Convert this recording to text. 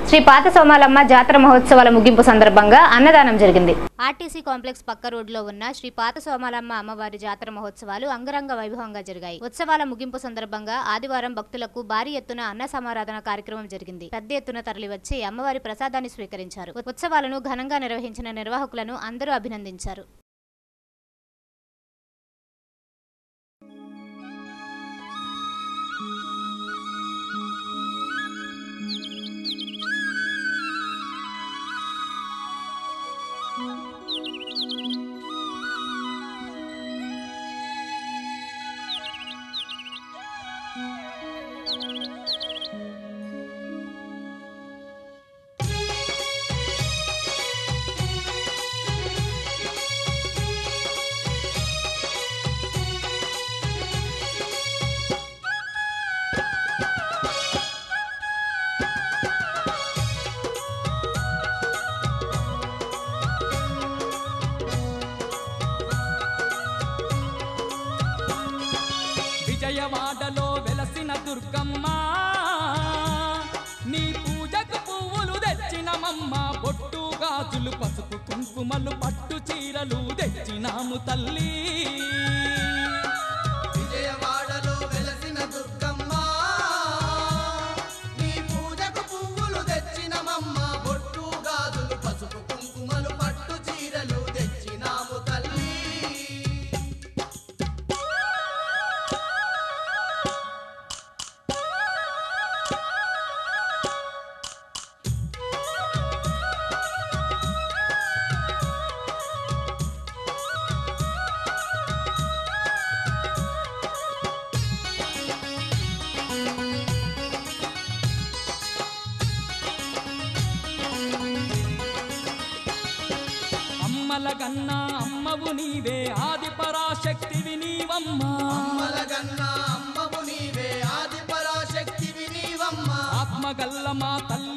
శ్రీ పాత సోమాలమ్మ జాతర మహోత్సవాల ముగింపు సందర్భంగా అన్నదానం జరిగింది ఆర్టీసీ కాంప్లెక్స్ పక్క రోడ్లో ఉన్న శ్రీ పాత సోమాలమ్మ అమ్మవారి జాతర మహోత్సవాలు అంగరంగ వైభవంగా జరిగాయి ఉత్సవాల ముగింపు సందర్భంగా ఆదివారం భక్తులకు భారీ ఎత్తున అన్న సమారాధన కార్యక్రమం జరిగింది పెద్ద ఎత్తున తరలివచ్చి అమ్మవారి ప్రసాదాన్ని స్వీకరించారు ఉత్సవాలను ఘనంగా నిర్వహించిన నిర్వాహకులను అందరూ అభినందించారు విజయవాడలో వెలసిన దుర్గమ్మ నీ పూజకు పువ్వులు తెచ్చినమమ్మ బొట్టు గాజులు పసుపు కుంకుమలు పట్టు చీరలు తెచ్చినాము తల్లి విజయవాడలో వెలసిన దుర్గమ్మ నీ పూజకు పువ్వులు తెచ్చినమమ్మ బొట్టు గాజులు పసుపు కుంకుమలు పట్టు చీరలు తెచ్చినాము తల్లి అమ్మల గన్నా అమ్మవు నీవే ఆది పరాశక్తివి నీవమ్మా అమ్మలగన్న అమ్మవు నీవే ఆది పరాశక్తివి నీవమ్మ ఆత్మగల్ల మా తల్లి